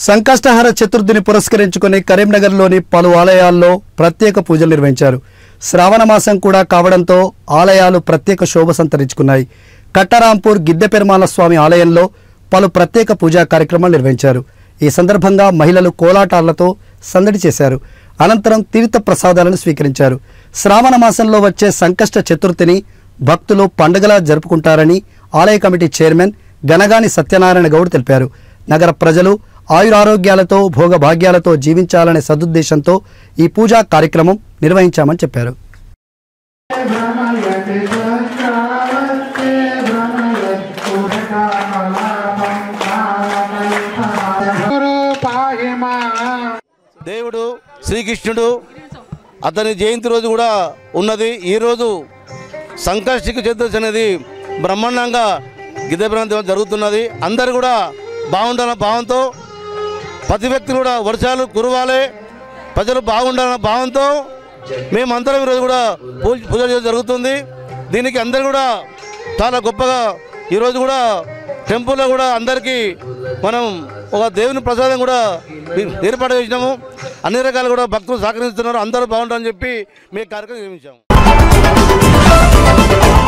సంకష్టహర చతుర్థిని పురస్కరించుకుని కరీంనగర్లోని పలు ఆలయాల్లో ప్రత్యేక పూజలు నిర్వహించారు శ్రావణ మాసం కూడా కావడంతో ఆలయాలు ప్రత్యేక శోభ సంతరించుకున్నాయి కట్టరాంపూర్ గిద్దెపెరుమాల స్వామి ఆలయంలో పలు ప్రత్యేక పూజా కార్యక్రమాలు నిర్వహించారు ఈ సందర్భంగా మహిళలు కోలాటాలతో సందడి చేశారు అనంతరం తీర్థ ప్రసాదాలను స్వీకరించారు శ్రావణ మాసంలో వచ్చే సంకష్ట చతుర్థిని భక్తులు పండుగలా జరుపుకుంటారని ఆలయ కమిటీ చైర్మన్ గనగాని సత్యనారాయణ గౌడ్ తెలిపారు నగర ప్రజలు ఆయురారోగ్యాలతో భోగభాగ్యాలతో జీవించాలనే సదుద్దేశంతో ఈ పూజా కార్యక్రమం నిర్వహించామని చెప్పారు దేవుడు శ్రీకృష్ణుడు అతని జయంతి రోజు కూడా ఉన్నది ఈరోజు సంకష్టిక చతుర్థి అనేది బ్రహ్మాండంగా గిద్దెబ్రాంతి జరుగుతున్నది అందరు కూడా బాగుండాలన్న భావంతో ప్రతి వ్యక్తి కూడా వర్షాలు కురవాలి ప్రజలు బాగుండాలన్న భావంతో మేమందరం ఈరోజు కూడా పూజ పూజ చేయడం జరుగుతుంది దీనికి అందరు కూడా చాలా గొప్పగా ఈరోజు కూడా టెంపుల్లో కూడా అందరికీ మనం ఒక దేవుని ప్రసాదం కూడా ఏర్పాటు చేసినాము అన్ని రకాలు కూడా భక్తులు సహకరిస్తున్నారు అందరూ బాగుంటారని చెప్పి మేము కార్యక్రమం నిర్మించాము